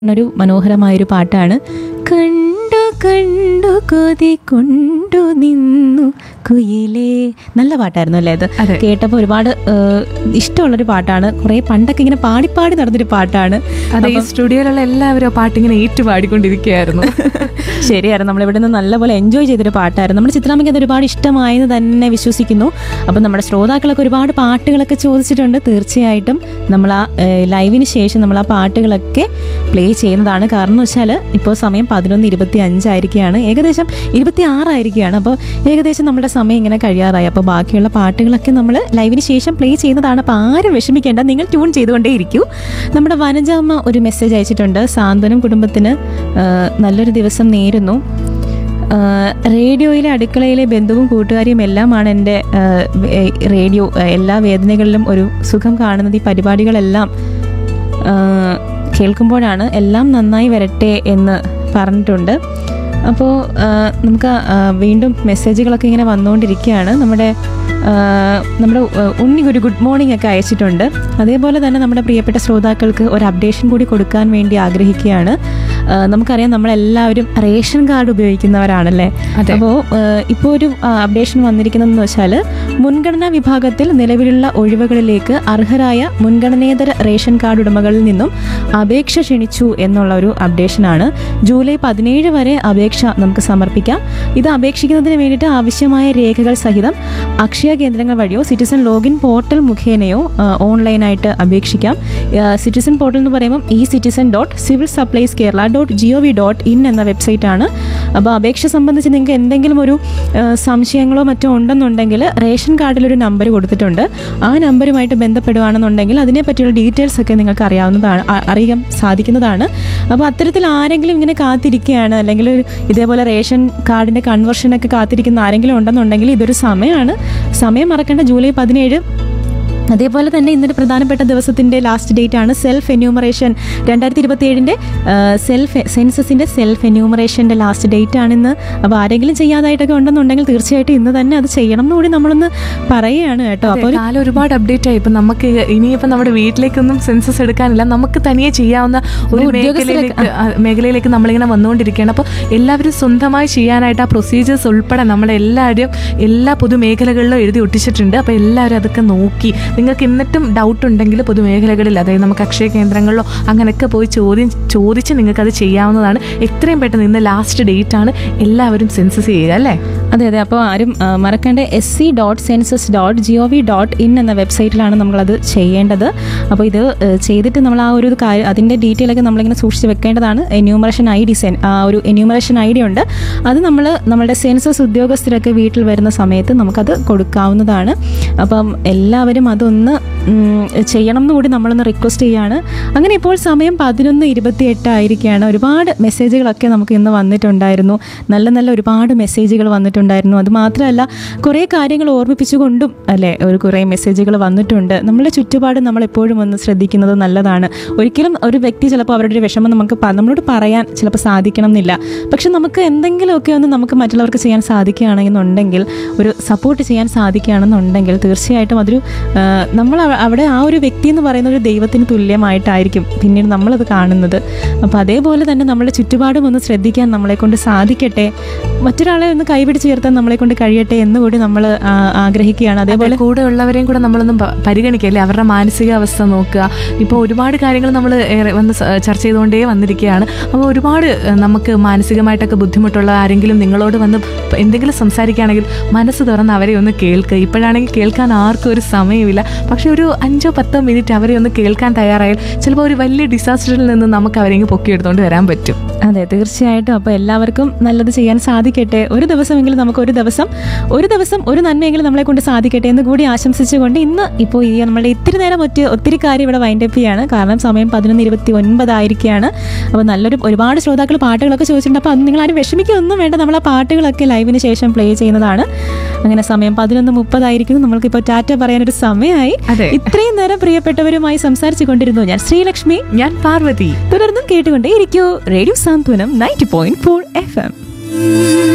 ഒരു മനോഹരമായൊരു പാട്ടാണ് കണ്ടു കണ്ടു കൊതി കൊണ്ടു നിന്നു കുയിലേ നല്ല പാട്ടായിരുന്നു അല്ലേ ഇത് അതെ. കേട്ടപ്പോൾ ഒരുപാട് ഏഹ്, ഇഷ്ടമുള്ളൊരു പാട്ടാണ് കുറേ പണ്ടൊക്കെ ഇങ്ങനെ പാടിപ്പാടി നടന്നൊരു പാട്ടാണ് അതെ ഈ സ്റ്റുഡിയോയിലുള്ള എല്ലാവരും ആ പാട്ടിങ്ങനെ ഏറ്റു പാടിക്കൊണ്ടിരിക്കുകയായിരുന്നു ശരിയായിരുന്നു നമ്മളിവിടെ നിന്ന് നല്ലപോലെ എൻജോയ് ചെയ്തൊരു പാട്ടായിരുന്നു നമ്മുടെ ചിത്രാമ്മയ്ക്ക് അത് ഒരുപാട് ഇഷ്ടമായെന്ന് തന്നെ വിശ്വസിക്കുന്നു അപ്പം നമ്മുടെ ശ്രോതാക്കളൊക്കെ ഒരുപാട് പാട്ടുകളൊക്കെ ചോദിച്ചിട്ടുണ്ട് തീർച്ചയായിട്ടും നമ്മൾ ആ ഏഹ്, ലൈവിന് ശേഷം നമ്മൾ ആ പാട്ടുകളൊക്കെ പ്ലേ ചെയ്യുന്നതാണ് കാരണം എന്ന് വെച്ചാൽ ഇപ്പോൾ സമയം പതിനൊന്ന് ഇരുപത്തി അഞ്ചായിരിക്കുകയാണ് ഏകദേശം ഇരുപത്തി ആറായിരിക്കുകയാണ് അപ്പോൾ ഏകദേശം നമ്മുടെ സമയം ഇങ്ങനെ കഴിയാറായി അപ്പോൾ ബാക്കിയുള്ള പാട്ടുകളൊക്കെ നമ്മൾ ലൈവിന് ശേഷം പ്ലേ ചെയ്യുന്നതാണ് അപ്പോൾ ആരും വിഷമിക്കേണ്ട നിങ്ങൾ ട്യൂൺ ചെയ്തുകൊണ്ടേ ഇരിക്കൂ നമ്മുടെ വനജാമ്മ ഒരു മെസ്സേജ് അയച്ചിട്ടുണ്ട് സാന്ത്വനം കുടുംബത്തിന് ആ, നല്ലൊരു ദിവസം നേരുന്നു ആ, റേഡിയോയിലെ അടുക്കളയിലെ ബന്ധുവും കൂട്ടുകാരിയും എല്ലാമാണ് എൻ്റെ ആ, വേ- റേഡിയോ ആ, എല്ലാ വേദനകളിലും ഒരു സുഖം കാണുന്നത് ഈ പരിപാടികളെല്ലാം ആ, കേൾക്കുമ്പോഴാണ് എല്ലാം നന്നായി വരട്ടെ എന്ന് പറഞ്ഞിട്ടുണ്ട് അപ്പോൾ നമുക്ക് ആ, വീണ്ടും മെസ്സേജുകളൊക്കെ ഇങ്ങനെ വന്നുകൊണ്ടിരിക്കുകയാണ് നമ്മുടെ ആ, നമ്മുടെ ആ, ഉണ്ണി ഒരു ഗുഡ് മോർണിംഗ് ഒക്കെ അയച്ചിട്ടുണ്ട് അതേപോലെ തന്നെ നമ്മുടെ പ്രിയപ്പെട്ട ശ്രോതാക്കൾക്ക് ഒരു അപ്ഡേഷൻ കൂടി കൊടുക്കാൻ വേണ്ടി ആഗ്രഹിക്കുകയാണ് ആ, നമുക്കറിയാം നമ്മളെല്ലാവരും റേഷൻ കാർഡ് ഉപയോഗിക്കുന്നവരാണല്ലേ അതെ. അപ്പോൾ ഇപ്പോൾ ഒരു അപ്ഡേഷൻ വന്നിരിക്കുന്നതെന്ന് വെച്ചാൽ മുൻഗണനാ വിഭാഗത്തിൽ നിലവിലുള്ള ഒഴിവുകളിലേക്ക് അർഹരായ മുൻഗണനേതര റേഷൻ കാർഡ് ഉടമകളിൽ നിന്നും അപേക്ഷ ക്ഷണിച്ചു എന്നുള്ള ഒരു അപ്ഡേഷനാണ് ജൂലൈ പതിനേഴ് വരെ അപേക്ഷ നമുക്ക് സമർപ്പിക്കാം ഇത് അപേക്ഷിക്കുന്നതിന് വേണ്ടിയിട്ട് ആവശ്യമായ രേഖകൾ സഹിതം അക്ഷയ കേന്ദ്രങ്ങൾ വഴിയോ സിറ്റിസൺ ലോഗിൻ പോർട്ടൽ മുഖേനയോ ആ, ഓൺലൈനായിട്ട് അപേക്ഷിക്കാം ആ, സിറ്റിസൺ പോർട്ടൽ എന്ന് പറയുമ്പോൾ E citizen dot civil supplies Kerala dot GO V dot in എന്ന വെബ്സൈറ്റാണ് അപ്പോൾ അപേക്ഷ സംബന്ധിച്ച് നിങ്ങൾക്ക് എന്തെങ്കിലും ഒരു ആ, സംശയങ്ങളോ മറ്റോ ഉണ്ടെന്നുണ്ടെങ്കിൽ റേഷൻ കാർഡിൽ ഒരു നമ്പർ കൊടുത്തിട്ടുണ്ട് ആ നമ്പറുമായിട്ട് ബന്ധപ്പെടുകയാണെന്നുണ്ടെങ്കിൽ അതിനെ പറ്റിയുള്ള ഡീറ്റെയിൽസ് ഒക്കെ നിങ്ങൾക്ക് അറിയാവുന്നതാണ് അ- അറിയാൻ സാധിക്കുന്നതാണ് അപ്പോൾ അത്തരത്തിൽ ആരെങ്കിലും ഇങ്ങനെ കാത്തിരിക്കുകയാണ് അല്ലെങ്കിൽ ഒരു ഇതേപോലെ റേഷൻ കാർഡിൻ്റെ കൺവേർഷനൊക്കെ കാത്തിരിക്കുന്ന ആരെങ്കിലും ഉണ്ടെന്നുണ്ടെങ്കിൽ ഇതൊരു സമയമാണ് സമയം മറക്കേണ്ട ജൂലൈ പതിനേഴ് അതേപോലെ തന്നെ ഇന്നൊരു പ്രധാനപ്പെട്ട ദിവസത്തിന്റെ ലാസ്റ്റ് ഡേറ്റ് ആണ് സെൽഫ് എന്യൂമറേഷൻ രണ്ടായിരത്തി ഇരുപത്തി ഏഴിന്റെ സെൽഫ് സെൻസസിന്റെ സെൽഫ് എന്യൂമറേഷന്റെ ലാസ്റ്റ് ഡേറ്റ് ആണ് ഇന്ന് അപ്പോൾ ആരെങ്കിലും ചെയ്യാതായിട്ടൊക്കെ ഉണ്ടെന്നുണ്ടെങ്കിൽ തീർച്ചയായിട്ടും ഇന്ന് തന്നെ അത് ചെയ്യണം എന്ന് കൂടി നമ്മളൊന്ന് പറയുകയാണ് കേട്ടോ അപ്പോൾ ഒരു കാലം ഒരുപാട് അപ്ഡേറ്റ് ആയി ഇപ്പൊ നമുക്ക് ഇനിയിപ്പോ നമ്മുടെ വീട്ടിലേക്കൊന്നും സെൻസസ് എടുക്കാനില്ല നമുക്ക് തനിയെ ചെയ്യാവുന്ന ഒരു ഉദ്യോഗസ്ഥരൊക്കെ- മേഖലയിലേക്ക് ആ, മേഖലയിലേക്ക് നമ്മളിങ്ങനെ വന്നുകൊണ്ടിരിക്കുകയാണ് അപ്പോൾ എല്ലാവരും സ്വന്തമായി ചെയ്യാനായിട്ട് ആ പ്രൊസീജിയേഴ്സ് ഉൾപ്പെടെ നമ്മളെ എല്ലാവരും എല്ലാ പൊതുമേഖലകളിലും എഴുതി ഒട്ടിച്ചിട്ടുണ്ട് അപ്പോൾ എല്ലാവരും അതൊക്കെ നോക്കി നിങ്ങൾക്ക് എന്നിട്ടും ഡൗട്ട് ഉണ്ടെങ്കിൽ പൊതുമേഖലകളിൽ അതായത് നമുക്ക് അക്ഷയ കേന്ദ്രങ്ങളിലോ അങ്ങനെയൊക്കെ പോയി ചോദ്യം ചോദിച്ച് നിങ്ങൾക്ക് അത് ചെയ്യാവുന്നതാണ് എത്രയും പെട്ടെന്ന് ഇന്ന് ലാസ്റ്റ് ഡേറ്റ് ആണ് എല്ലാവരും സെൻസസ് ചെയ്യുക അല്ലേ അതെ അതെ അപ്പോൾ ആരും ആ, മറക്കേണ്ട S C dot census dot G O V dot in എന്ന വെബ്സൈറ്റിലാണ് നമ്മളത് ചെയ്യേണ്ടത് അപ്പോൾ ഇത് ഏ, ചെയ്തിട്ട് നമ്മൾ ആ ഒരു കാര്യം അതിൻ്റെ ഡീറ്റെയിൽ ഒക്കെ നമ്മളിങ്ങനെ സൂക്ഷിച്ച് വെക്കേണ്ടതാണ് എന്യൂമറേഷൻ ഐ ഡി സെൻ ആ ഒരു എന്യൂമറേഷൻ ഐ ഡി ഉണ്ട് അത് നമ്മൾ നമ്മുടെ സെൻസസ് ഉദ്യോഗസ്ഥരൊക്കെ വീട്ടിൽ വരുന്ന സമയത്ത് നമുക്കത് കൊടുക്കാവുന്നതാണ് അപ്പം എല്ലാവരും അതൊന്ന് ഉം, ചെയ്യണം എന്ന് കൂടി നമ്മളൊന്ന് റിക്വസ്റ്റ് ചെയ്യാണ് അങ്ങനെ ഇപ്പോൾ സമയം പതിനൊന്ന് ഇരുപത്തി എട്ടായിരിക്കുകയാണ് ഒരുപാട് മെസ്സേജുകളൊക്കെ നമുക്ക് ഇന്ന് വന്നിട്ടുണ്ടായിരുന്നു നല്ല നല്ല ഒരുപാട് മെസ്സേജുകൾ വന്നിട്ടുണ്ടായിരുന്നു അത് മാത്രമല്ല കുറേ കാര്യങ്ങൾ ഓർമ്മിപ്പിച്ചുകൊണ്ടും അല്ലേ ഒരു കുറേ മെസ്സേജുകൾ വന്നിട്ടുണ്ട് നമ്മുടെ ചുറ്റുപാട് നമ്മൾ എപ്പോഴും ഒന്ന് ശ്രദ്ധിക്കുന്നത് നല്ലതാണ് ഒരിക്കലും ഒരു വ്യക്തി ചിലപ്പോൾ അവരുടെ ഒരു വിഷമം നമുക്ക് പ- നമ്മളോട് പറയാൻ ചിലപ്പോൾ സാധിക്കണം എന്നില്ല പക്ഷെ നമുക്ക് എന്തെങ്കിലുമൊക്കെ ഒന്ന് നമുക്ക് മറ്റുള്ളവർക്ക് ചെയ്യാൻ സാധിക്കുകയാണെന്നുണ്ടെങ്കിൽ ഒരു സപ്പോർട്ട് ചെയ്യാൻ സാധിക്കുകയാണെന്നുണ്ടെങ്കിൽ തീർച്ചയായിട്ടും അതൊരു ആ, നമ്മൾ അവ- അവിടെ ആ ഒരു വ്യക്തി എന്ന് പറയുന്ന ഒരു ദൈവത്തിന് തുല്യമായിട്ടായിരിക്കും പിന്നീട് നമ്മളത് കാണുന്നത് അപ്പോൾ അതേപോലെ തന്നെ നമ്മുടെ ചുറ്റുപാടും ഒന്ന് ശ്രദ്ധിക്കാൻ നമ്മളെ കൊണ്ട് സാധിക്കട്ടെ മറ്റൊരാളെ ഒന്ന് കൈപിടിച്ച് ഉയർത്താൻ നമ്മളെ കൊണ്ട് കഴിയട്ടെ എന്ന് കൂടി നമ്മൾ ആ, ആഗ്രഹിക്കുകയാണ് അതേപോലെ അതേപോലെ കൂടെ ഉള്ളവരെയും കൂടെ നമ്മളൊന്നും പ- പരിഗണിക്കുക അല്ലേ അവരുടെ മാനസികാവസ്ഥ നോക്കുക ഇപ്പോൾ ഒരുപാട് കാര്യങ്ങൾ നമ്മൾ ഏറെ വന്ന് സ- ചർച്ച ചെയ്തുകൊണ്ടേ വന്നിരിക്കുകയാണ് അപ്പോൾ ഒരുപാട് ഏഹ്, നമുക്ക് മാനസികമായിട്ടൊക്കെ ബുദ്ധിമുട്ടുള്ള ആരെങ്കിലും നിങ്ങളോട് വന്ന് പ- എന്തെങ്കിലും സംസാരിക്കുകയാണെങ്കിൽ മനസ്സ് തുറന്ന് അവരെ ഒന്ന് കേൾക്കുക ഇപ്പോഴാണെങ്കിൽ കേൾക്കാൻ ആർക്കും ഒരു സമയമില്ല പക്ഷെ ഒരു അഞ്ചോ പത്തോ മിനിറ്റ് അവരെ ഒന്ന് കേൾക്കാൻ തയ്യാറായാൽ ചിലപ്പോൾ ഒരു വലിയ ഡിസാസ്റ്ററിൽ നിന്ന് നമുക്ക് അവരെ ഇങ്ങ് പൊക്കിയെടുത്തുകൊണ്ട് വരാൻ പറ്റും അതെ തീർച്ചയായിട്ടും അപ്പോൾ എല്ലാവർക്കും നല്ലത് ചെയ്യാൻ സാധിക്കട്ടെ ഒരു ദിവസമെങ്കിലും നമുക്ക് ഒരു ദിവസം ഒരു ദിവസം ഒരു നന്മയെങ്കിലും നമ്മളെ കൊണ്ട് സാധിക്കട്ടെ എന്ന് കൂടി ആശംസിച്ചുകൊണ്ട് ഇന്ന് ഇപ്പോൾ ഈ നമ്മുടെ ഇത്തിരി നേരം ഒറ്റ ഒത്തിരി കാര്യം ഇവിടെ വൈൻഡപ്പ് ചെയ്യാണ് കാരണം സമയം പതിനൊന്ന് ഇരുപത്തി ഒൻപതായിരിക്കുകയാണ് അപ്പോൾ നല്ലൊരു ഒരുപാട് ശ്രോതാക്കൾ പാട്ടുകളൊക്കെ ചോദിച്ചിട്ടുണ്ട് അപ്പോൾ അത് നിങ്ങൾ ആരും വിഷമിക്കൊന്നും വേണ്ട നമ്മൾ ആ പാട്ടുകളൊക്കെ ലൈവിന് ശേഷം പ്ലേ ചെയ്യുന്നതാണ് അങ്ങനെ സമയം പതിനൊന്ന് മുപ്പതായിരിക്കുന്നു നമ്മൾക്കിപ്പോൾ ടാറ്റ പറയാനൊരു സമയമായി അതെ. ഇത്രയും നേരം പ്രിയപ്പെട്ടവരുമായി സംസാരിച്ചു കൊണ്ടിരുന്നു ഞാൻ ശ്രീലക്ഷ്മി ഞാൻ പാർവതി തുടർന്നും കേട്ടുകൊണ്ടേ ഇരിക്കൂ radio Santhwanam ninety point four F M